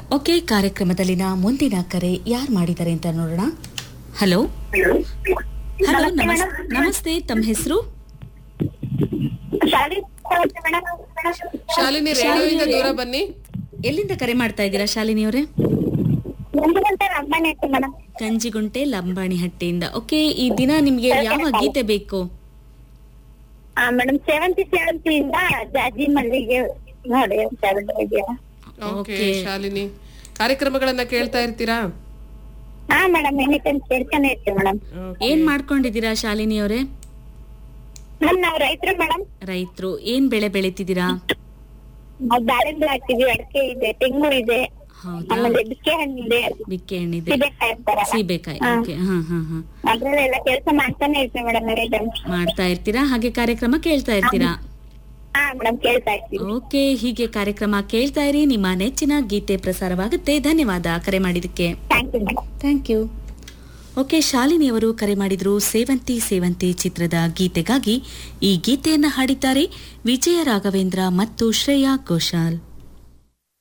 Okay ಕಾರ್ಯಕ್ರಮದಲ್ಲಿನ ಮುಂದಿನ ಕರೆ ಯಾರು ಮಾಡಿದ್ದಾರೆ ಅಂತ ನೋಡೋಣ ಹಲೋ ಹಲೋ ನಮಸ್ತೆ ನಮಸ್- ಮೇಡಮ್. ನಮಸ್ತೆ ತಮ್ಮ ಹೆಸರು ಶಾಲೆ ಮೇಡಮ್ ಶಾಲಿನಿ ರೇಡಿಯೋಯಿಂದ ದೂರ ಬನ್ನಿ ಎಲ್ಲಿಂದ ಕರೆ ಮಾಡ್ತಾ ಇದ್ದೀರಾ ಶಾಲಿನಿ ಅವರೇ ಒಂದು ಗಂಟೆ ರಬ್ಬನೆ ಇತ್ತು ಮೇಡಮ್ ಕಂಜಿಗುಂಟೆ ಲಂಬಾಣಿಹಟ್ಟಿಯಿಂದ ಓಕೆ ಈ ದಿನ ನಿಮ್ಗೆ ಯಾವ ಗೀತೆ ಬೇಕು ಆ ಮೇಡಮ್ ಸೆವೆಂಟಿ ಸೆವೆಂಟಿಯಿಂದ ಜಾಜಿ ಮಲ್ಲಿಗೆ ನೋಡಿ ಅಂತ ಹೇಳಿದ್ರಿ. Okay Okay. ಶಾಲಿನಿ ಕಾರ್ಯಕ್ರಮಗಳನ್ನ ಕೇಳ್ತಾ ಇರ್ತೀರಾ ಹಾ ಮೇಡಮ್ ಎನಿ ಟೈಮ್ ಕೇಳ್ತಾನೆ ಇರ್ತೀವಿ ಮೇಡಮ್ ಏನ್ ಮಾಡ್ಕೊಂಡಿದ್ದೀರಾ ಶಾಲಿನಿ ಅವರೇ ಮೇಡಮ್ ನಾವು ರೈತರು ಮೇಡಮ್ ರೈತರು ಏನ್ ಬೆಳೆ ಬೆಳಿತಿದ್ದೀರಾ ನಾವು ದಾಳಿಂಬೆ ಹಾಕ್ತಿವಿ ಅಡಿಕೆ ಇದೆ ತೆಂಗು ಇದೆ ಹೌದಾ ಆಮೇಲೆ ಬಿಕ್ಕೆ ಹಣ್ಣಿದೆ ಬಿಕ್ಕೆ ಹಣ್ಣಿದೆ ಸೀಬೆಕಾಯಿ ಅಂತಾರಲ್ಲ ಸೀಬೆಕಾಯಿ ಹಾ. ಓಕೆ ಹಾ ಹಾ ಹಾ ಅದ್ರಲ್ಲೆಲ್ಲ ಕೆಲಸ ಮಾಡ್ತಾನೆ ಇರ್ತೀವಿ ಮೇಡಮ್ ಎನಿ ಟೈಮ್ ಮಾಡ್ತಾ ಇರ್ತೀರಾ ಹಾಗೆ ಕಾರ್ಯಕ್ರಮ ಕೇಳ್ತಾ ಇರ್ತೀರಾ ಹಾ ಮೇಡಮ್ ಕೇಳ್ತಾ ಇರ್ತೀವಿ ಓಕೆ ಹೀಗೆ ಕಾರ್ಯಕ್ರಮ ಕೇಳ್ತಾ ಇರಿ ನಿಮ್ಮ ನೆಚ್ಚಿನ ಗೀತೆ ಪ್ರಸಾರವಾಗುತ್ತೆ ಧನ್ಯವಾದ ಕರೆ ಮಾಡಿದಕ್ಕೆ thank you madam thank you okay Shalini ಅವರು ಕರೆ ಮಾಡಿದ್ರು ಸೇವಂತಿ ಸೇವಂತಿ ಚಿತ್ರದ ಗೀತೆಗಾಗಿ ಈ ಗೀತೆಯನ್ನ ಹಾಡಿದ್ದಾರೆ ವಿಜಯ ರಾಘವೇಂದ್ರ ಮತ್ತು ಶ್ರೇಯಾ ಘೋಷಾಲ್